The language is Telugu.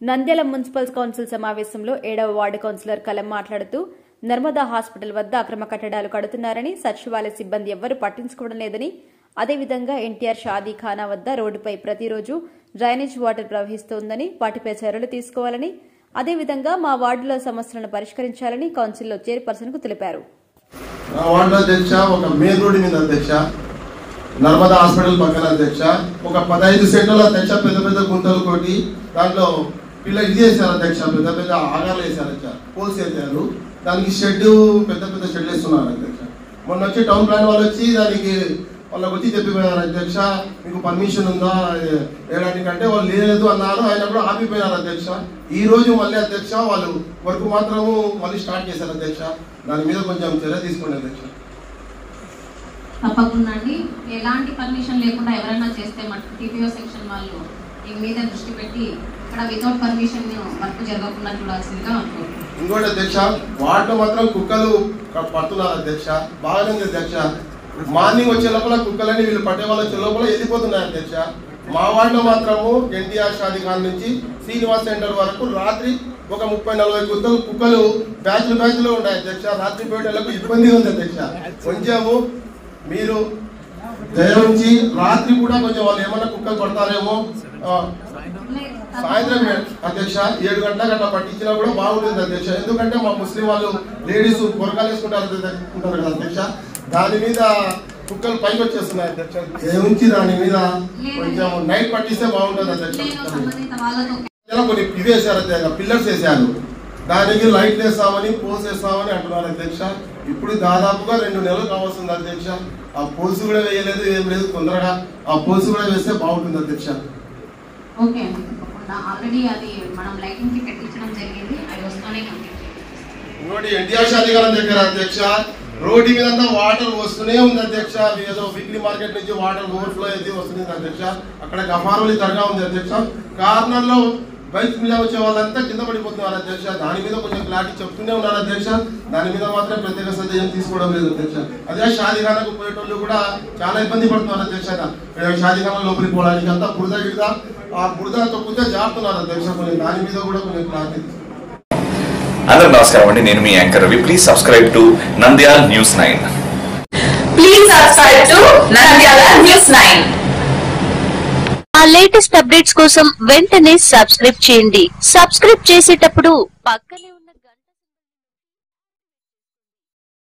నంద్యాల మున్సిపల్ కౌన్సిల్ సమావేశంలో ఏడవ వార్డు కౌన్సిలర్ కలం మాట్లాడుతూ నర్మదా హాస్పిటల్ వద్ద అక్రమ కట్టడాలు కడుతున్నారని సచివాలయ సిబ్బంది ఎవ్వరూ పట్టించుకోవడం లేదని అదేవిధంగా ఎన్టీఆర్ షాదీఖానా వద్ద రోడ్డుపై ప్రతిరోజు డ్రైనేజ్ వాటర్ ప్రవహిస్తోందని వాటిపై చర్యలు తీసుకోవాలని అదేవిధంగా మా వార్డులో సమస్యలను పరిష్కరించాలని కౌన్సిల్లో చైర్పర్సన్ కు తెలిపారు నా వార్డు అధ్యక్ష ఒక మెయిన్ రోడ్డు మీద అధ్యక్ష నర్మదా హాస్పిటల్ పక్కన అధ్యక్ష ఒక పదహైదు సెంట్ల అధ్యక్ష పెద్ద పెద్ద గుంతలు కొట్టి దాంట్లో పిల్ల ఇది చేశారు అధ్యక్ష పెద్ద పెద్ద ఆగాలు వేశారు అధ్యక్ష పోల్స్ వేశారు దానికి షెడ్ పెద్ద పెద్ద షెడ్ వేస్తున్నారు అధ్యక్ష మొన్న వచ్చి టౌన్ ప్లాన్ వాళ్ళు వచ్చి దానికి వాళ్ళకి వచ్చి చెప్పిపోయారు అధ్యక్ష మీకు పర్మిషన్ ఉందా వేయడానికి అంటే వాళ్ళు లేదు అన్నారు ఆయన కూడా ఆపిపోయినారు అధ్యక్ష ఈ రోజు మళ్ళీ అధ్యక్ష వాళ్ళు వర్క్ మాత్రము మళ్ళీ స్టార్ట్ చేశారు అధ్యక్ష దాని మీద కొంచెం చర్య తీసుకోండి అధ్యక్ష తప్పకుండా అండి ఎలాంటి పర్మిషన్ లేకుండా ఎవరైనా చేస్తే మటుకు టీపీఓ సెక్షన్ వాళ్ళు దీని మీద దృష్టి పెట్టి ఇక్కడ వితౌట్ పర్మిషన్ వర్క్ జరగకుండా చూడాల్సిందిగా అనుకుంటున్నాను ఇంకోటి అధ్యక్ష వాటిలో మాత్రం కుక్కలు క- పడుతున్నారు అధ్యక్ష బాగానే ఉంది అధ్యక్ష మార్నింగ్ వచ్చే లోపల కుక్కలని వీళ్ళు పట్టే వాళ్ళు వచ్చే లోపల వెళ్ళిపోతున్నాయి అధ్యక్ష మా వార్డులో మాత్రము ఎన్టీఆర్ షాదీ ఖాన్ నుంచి శ్రీనివాస్ సెంటర్ వరకు రాత్రి ఒక ముప్పై నలభై కుక్కలు కుక్కలు బ్యాచ్లు బ్యాచ్లు ఉన్నాయి అధ్యక్ష రాత్రి పేటలకు ఇబ్బందిగా ఉంది అధ్యక్ష కొంచెము మీరు దయ ఉంచి రాత్రి కూడా కొంచెం వాళ్ళు ఏమన్నా కుక్కలు పడతారేమో ఆ, సాయంత్రం ఏ- అధ్యక్ష ఏడు గంటల గంట పట్టించినా కూడా బాగుంటుంది అధ్యక్ష ఎందుకంటే మా ముస్లిం వాళ్ళు లేడీస్ బొరకాలు వేసుకుంటారు అధ్యక్ష- ఉంటారు కదా అధ్యక్ష దాని మీద కుక్కలు పైకి వచ్చేస్తున్నాయి అధ్యక్ష ఏ ఉంచి దాని మీద కొంచెం నైట్ పట్టిస్తే బాగుంటుంది నేను అధ్యక్ష సంబంధిత వాళ్ళతో ఇలా కొన్ని ఇవి వేశారు అధ్యక్ష పిల్లర్స్ వేశారు దానికి లైట్ వేస్తామని పోల్స్ వేస్తామని అంటున్నారు అధ్యక్ష ఇప్పుడు దాదాపుగా రెండు నెలలు కావాల్సింది అధ్యక్ష ఆ పోల్స్ కూడా వేయలేదు ఏం లేదు తొందరగా ఆ పోల్స్ కూడా వేస్తే బాగుంటుంది అధ్యక్ష ఓకే అండి తప్పకుండా ఆల్రెడీ అది మనం లైటింగ్ కి పెట్టించడం జరిగింది అది వస్తూనే కంప్లీట్ చేస్తాం ఇంకోటి ఎన్టీఆర్ షాదీ గారి దగ్గర అధ్యక్ష రోడ్డు మీద అంతా వాటర్ వస్తూనే ఉంది అధ్యక్ష అది ఏదో వీక్లీ మార్కెట్ నుంచి వాటర్ ఓవర్ఫ్లో అయితే వస్తుంది అధ్యక్ష అక్కడ గఫారోలి దర్గా ఉంది అధ్యక్ష కార్నర్ లో బైక్ మీద వచ్చే వాళ్ళంతా కింద పడిపోతున్నారు అధ్యక్ష దాని మీద కొంచెం క్లారిటీ చెప్తూనే ఉన్నారు అధ్యక్ష దాని మీద మాత్రం ప్రత్యేక శ్రద్ధ ఏం తీసుకోవడం లేదు అధ్యక్ష అదే షాదీఖానాకు పోయేటోళ్ళు కూడా చాలా ఇబ్బంది పడుతున్నారు అధ్యక్ష షాదీఖానా లోపలికి పోవడానికి అంతా బురద గిరద ఆ బురద తొక్కితే జారుతున్నారు అధ్యక్ష కొంచెం దాని మీద కూడా కొంచెం క్లారిటీ అందరూ నమస్కారం అండి నేను మీ anchor Ravi please subscribe to Nandyal news nine Please subscribe to Nandyala News 9. మా లేటెస్ట్ అప్డేట్స్ కోసం వెంటనే సబ్స్క్రైబ్ చేయండి సబ్స్క్రైబ్ చేసేటప్పుడు పక్కనే